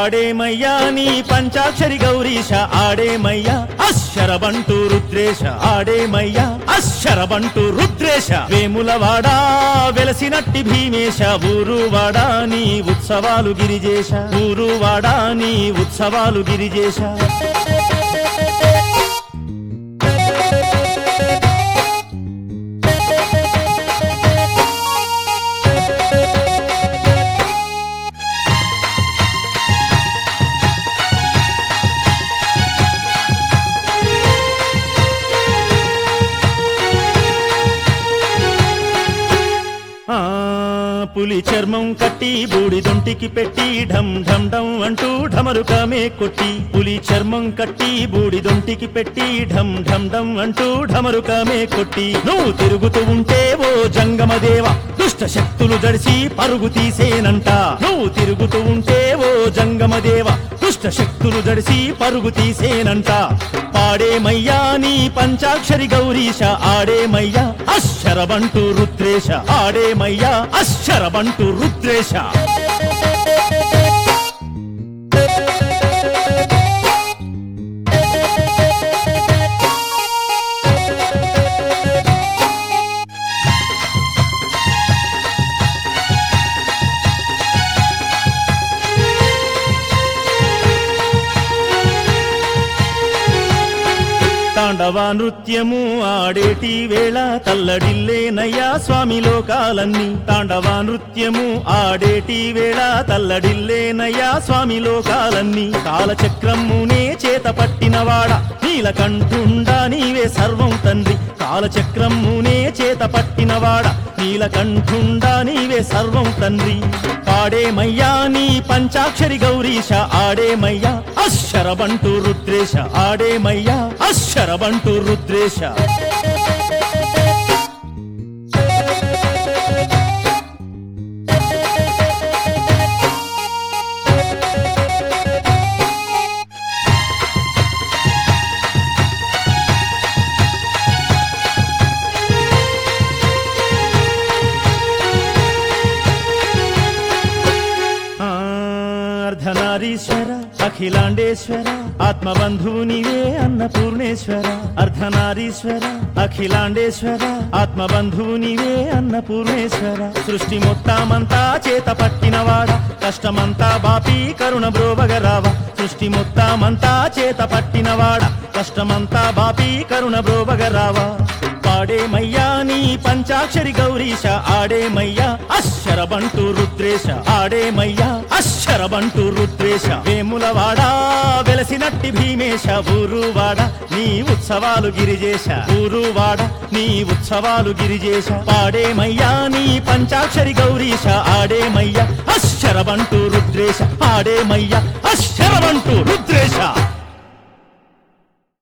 పాడేమయ్యా నీ పంచాక్షరి గౌరీశ ఆడేమయ్యా అశ్శరబంటూ రుద్రేశ ఆడేమయ్యా అశ్శరబంటూ రుద్రేశ వేములవాడా వెలసినట్టి భీమేశ ఊరువాడా నీ ఉత్సవాలు గిరిజేశ ఊరువాడా నీ ఉత్సవాలు గిరిజేశ ఆ పులి చర్మం కట్టి బూడిదొంటికి పెట్టి ఢం ఢం ఢం అంటూ ఢమరుకమే కొట్టి పులి చర్మం కట్టి బూడిదొంటికి పెట్టి ఢం ఢం ఢం అంటూ ఢమరుకమే కొట్టి నువ్వు తిరుగుతూ ఉంటే ఓ జంగమదేవ దుష్ట శక్తులు జడిసి పరుగు తీసేనంట నువ్వు తిరుగుతూ ఉంటే ఓ జంగమదేవ దుష్ట శక్తులు జడిసి పరుగు తీసేనంట పాడేమయ్యా నీ పంచాక్షరి గౌరీశ ఆడేమయ్యా అశ్శరబంటూ రుద్రేశ ఆడేమయ్యా అశ్శరబంటూ రుద్రేశ తాండవ నృత్యము ఆడేటి వేళ తల్లడిల్లేనయ్యా స్వామి లోకాలన్నీ తాండవ నృత్యము ఆడేటి వేళ తల్లడిల్లేనయ్యా స్వామి లోకాలన్నీ కాలచక్రమునే చేత పట్టినవాడ నీలకంఠుండా నీవే సర్వం తండ్రి కాలచక్రమునే చేత పట్టినవాడ నీలకంఠుండా నీవే సర్వం తండ్రి పాడేమయ్యా నీ పంచాక్షరి గౌరీశ ఆడేమయ్యా అశ్శరబంటూ రుద్రేశ ఆడేమయ్యా అశ్శరబంటూ రుద్రేశ ఆ, అర్ధనారీశ్వర అఖిలాండేశ్వర ఆత్మబంధువు నీవే అన్నపూర్ణేశ్వర అర్ధనారీశ్వర అఖిలాండేశ్వర ఆత్మబంధువు నీవే అన్నపూర్ణేశ్వర సృష్టి మొత్తమంతా చేత పట్టినవాడ కష్టమంతా బాపి కరుణ బ్రోవగరావ సృష్టి మొత్తమంతా చేత పట్టినవాడ కష్టమంతా బాపి కరుణ బ్రోవగరావా పాడేమయ్యా నీ పంచాక్షరి గౌరీశ ఆడేమయ్యా అశ్శరబంటూ రుద్రేశ ఆడేమయ్యా అశ్శరబంటూ రుద్రేశ వేములవాడా వెలసినట్టి భీమేశ ఊరువాడ నీ ఉత్సవాలు గిరిజేశ ఊరువాడ నీ ఉత్సవాలు గిరిజేశ పాడేమయ్యా నీ పంచాక్షరి గౌరీశ ఆడేమయ్యా అశ్శరబంటూ రుద్రేశ ఆడేమయ్యా అశ్శరబంటూ రుద్రేశ